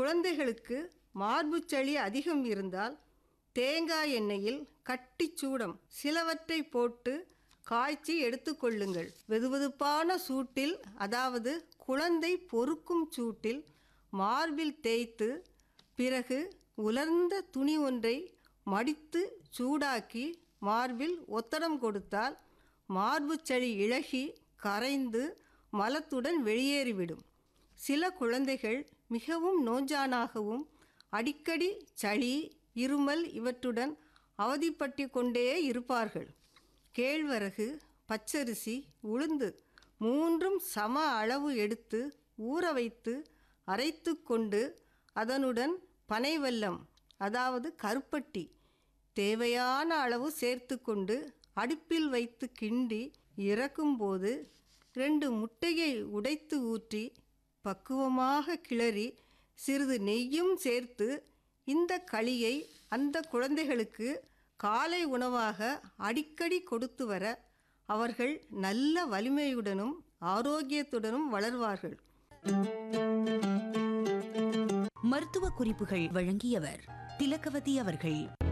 குழந்தைகளுக்கு மார்புச்சளி அதிகம் இருந்தால் தேங்காய் எண்ணெயில் கட்டிச் சூடம் சிலவற்றை போட்டு காய்ச்சி எடுத்துக்கொள்ளுங்கள் வெதுவெதுப்பான சூட்டில் அதாவது குழந்தை பொறுக்கும் சூட்டில் மார்பில் தேய்த்து பிறகு உலர்ந்த துணி ஒன்றை மடித்து சூடாக்கி மார்பில் ஒத்தடம் கொடுத்தால் மார்புச்சளி இழகி கரைந்து மலத்துடன் வெளியேறிவிடும் சில குழந்தைகள் மிகவும் நோஞ்சானாகவும் அடிக்கடி சளி இருமல் இவற்றுடன் அவதிப்பட்டு கொண்டே இருப்பார்கள் கேழ்வரகு பச்சரிசி உளுந்து மூன்றும் சம அளவு எடுத்து ஊற வைத்து அரைத்து கொண்டு அதனுடன் பனைவெல்லம் அதாவது கருப்பட்டி தேவையான அளவு சேர்த்து கொண்டு அடுப்பில் வைத்து கிண்டி இறக்கும்போது ரெண்டு முட்டையை உடைத்து ஊற்றி பக்குவமாக கிளறி சிறிது நெய்யும் சேர்த்து இந்த களியை அந்த குழந்தைகளுக்கு காலை உணவாக அடிக்கடி கொடுத்து வர அவர்கள் நல்ல வலிமையுடனும் ஆரோக்கியத்துடனும் வளர்வார்கள் மருத்துவ குறிப்புகள் வழங்கியவர் திலகவதி அவர்கள்